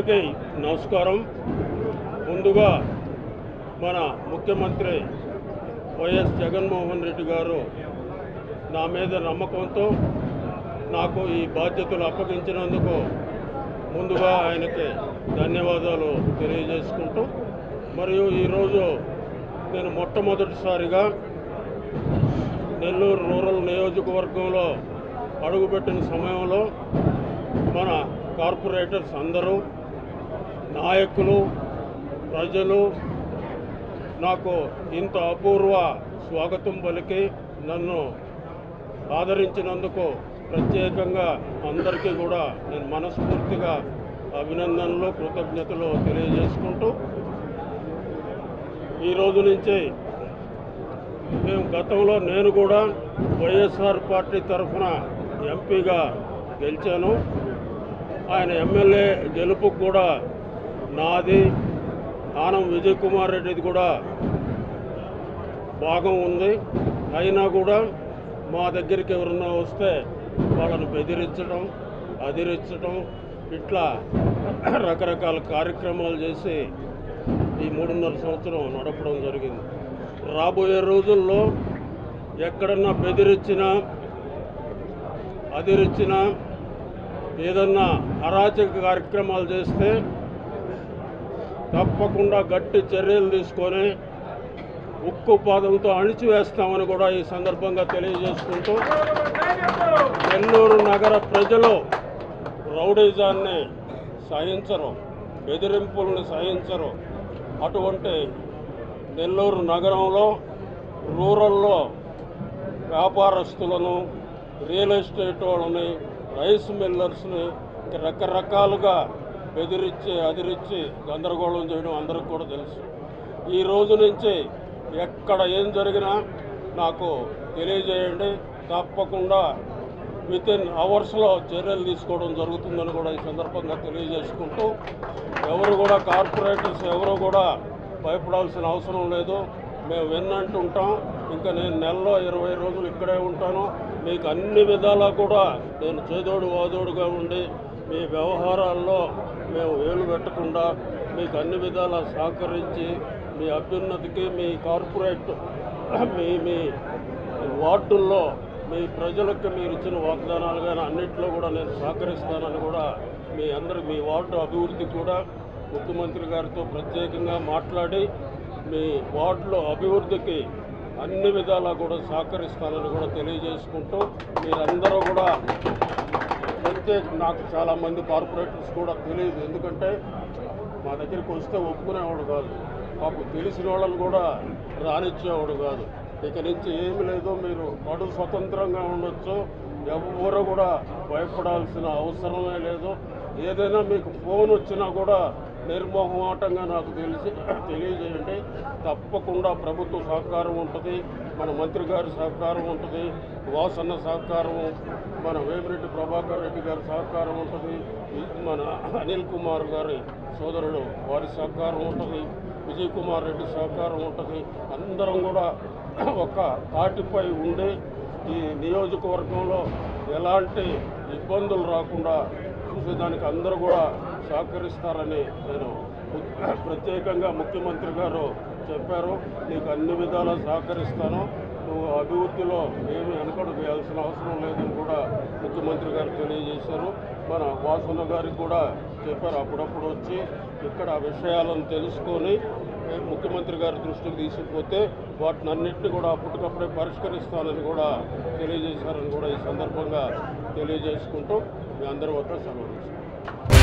అందరికీ నమస్కారం ముందుగా మన ముఖ్యమంత్రి వైఎస్ జగన్మోహన్ రెడ్డి గారు నా మీద నమ్మకంతో నాకు ఈ బాధ్యతలు అప్పగించినందుకు ముందుగా ఆయనకి ధన్యవాదాలు తెలియజేసుకుంటూ మరియు ఈరోజు నేను మొట్టమొదటిసారిగా నెల్లూరు రూరల్ నియోజకవర్గంలో అడుగుపెట్టిన సమయంలో మన కార్పొరేటర్స్ అందరూ నాయకులు ప్రజలు నాకు ఇంత అపూర్వ స్వాగతం పలికి నన్ను ఆదరించినందుకు ప్రత్యేకంగా అందరికీ కూడా నేను మనస్ఫూర్తిగా అభినందనలు కృతజ్ఞతలు తెలియజేసుకుంటూ ఈ రోజు నుంచి మేము గతంలో నేను కూడా వైఎస్ఆర్ పార్టీ తరఫున ఎంపీగా గెలిచాను ఆయన ఎమ్మెల్యే గెలుపుకు కూడా నాది ఆనం విజయ్ కుమార్ రెడ్డిది కూడా భాగం ఉంది అయినా కూడా మా దగ్గరికి ఎవరన్నా వస్తే వాళ్ళని బెదిరించడం అదిరించడం ఇట్లా రకరకాల కార్యక్రమాలు చేసి ఈ మూడున్నర సంవత్సరం నడపడం జరిగింది రాబోయే రోజుల్లో ఎక్కడన్నా బెదిరించినా అదిరించినా ఏదన్నా అరాచక కార్యక్రమాలు చేస్తే తప్పకుండా గట్టి చర్యలు తీసుకొని ఉక్కు పాదంతో అణిచివేస్తామని కూడా ఈ సందర్భంగా తెలియజేసుకుంటూ నెల్లూరు నగర ప్రజలు రౌడీజాన్ని సహించరు బెదిరింపులను సహించరు అటువంటి నెల్లూరు నగరంలో రూరల్లో వ్యాపారస్తులను రియల్ ఎస్టేట్ వాళ్ళని రైస్ మిల్లర్స్ని రకరకాలుగా బెదిరించి అదిరించి గందరగోళం చేయడం అందరికి కూడా తెలుసు ఈ రోజు నుంచి ఎక్కడ ఏం జరిగినా నాకు తెలియజేయండి తప్పకుండా విత్ ఇన్ అవర్స్లో చర్యలు తీసుకోవడం జరుగుతుందని కూడా ఈ సందర్భంగా తెలియజేసుకుంటూ ఎవరు కూడా కార్పొరేటర్స్ ఎవరు కూడా భయపడాల్సిన అవసరం లేదు మేము విన్నంటూ ఉంటాం ఇంకా నేను నెలలో ఇరవై రోజులు ఇక్కడే ఉంటాను మీకు అన్ని విధాలా కూడా నేను చేదోడు వాదోడుగా ఉండి మీ వ్యవహారాల్లో మేము వేలు పెట్టకుండా మీకు అన్ని విధాలా సహకరించి మీ అభ్యున్నతికి మీ కార్పొరేట్ మీ మీ వార్డుల్లో మీ ప్రజలకు మీరు ఇచ్చిన వాగ్దానాలు కానీ అన్నింటిలో కూడా నేను సహకరిస్తానని కూడా మీ అందరి మీ వార్డు అభివృద్ధికి కూడా ముఖ్యమంత్రి గారితో ప్రత్యేకంగా మాట్లాడి మీ వార్డులో అభివృద్ధికి అన్ని విధాలా కూడా సహకరిస్తానని కూడా తెలియజేసుకుంటూ మీరందరూ కూడా ప్రత్యేక నాకు చాలామంది కార్పొరేటర్స్ కూడా తెలియదు ఎందుకంటే మా దగ్గరికి వస్తే ఒప్పుకునేవాడు కాదు మాకు తెలిసిన వాళ్ళని కూడా రానిచ్చేవాడు కాదు ఇక నుంచి ఏమి లేదు మీరు పడు స్వతంత్రంగా ఉండొచ్చు ఎవరు కూడా భయపడాల్సిన అవసరమే లేదు ఏదైనా మీకు ఫోన్ వచ్చినా కూడా నిర్మోహమాటంగా నాకు తెలిసి తెలియజేయండి తప్పకుండా ప్రభుత్వ సహకారం ఉంటుంది మన మంత్రి గారి సహకారం ఉంటుంది వాసన్న సహకారం మన వేమిరెడ్డి ప్రభాకర్ రెడ్డి గారి సహకారం ఉంటుంది మన అనిల్ కుమార్ గారి సోదరుడు వారి సహకారం ఉంటుంది విజయ్ కుమార్ రెడ్డి సహకారం ఉంటుంది అందరం కూడా ఒక తాటిపై ఉండి ఈ నియోజకవర్గంలో ఎలాంటి ఇబ్బందులు రాకుండా చూసేదానికి అందరూ కూడా సహకరిస్తారని నేను ప్రత్యేకంగా ముఖ్యమంత్రి గారు చెప్పారు నీకు అన్ని విధాలా సహకరిస్తాను నువ్వు అభివృద్ధిలో ఏమీ వెనకడు వేయాల్సిన అవసరం లేదని కూడా ముఖ్యమంత్రి గారు తెలియజేశారు మన వాసన గారికి కూడా చెప్పారు అప్పుడప్పుడు వచ్చి ఇక్కడ విషయాలను తెలుసుకొని ఏ, ముఖ్యమంత్రి గారి దృష్టికి తీసుకుపోతే వాటిని అన్నింటినీ కూడా అప్పటికప్పుడే పరిష్కరిస్తానని కూడా తెలియజేశారని కూడా ఈ సందర్భంగా తెలియజేసుకుంటూ మీ అందరి వద్ద సెలవు తీసుకుంటాను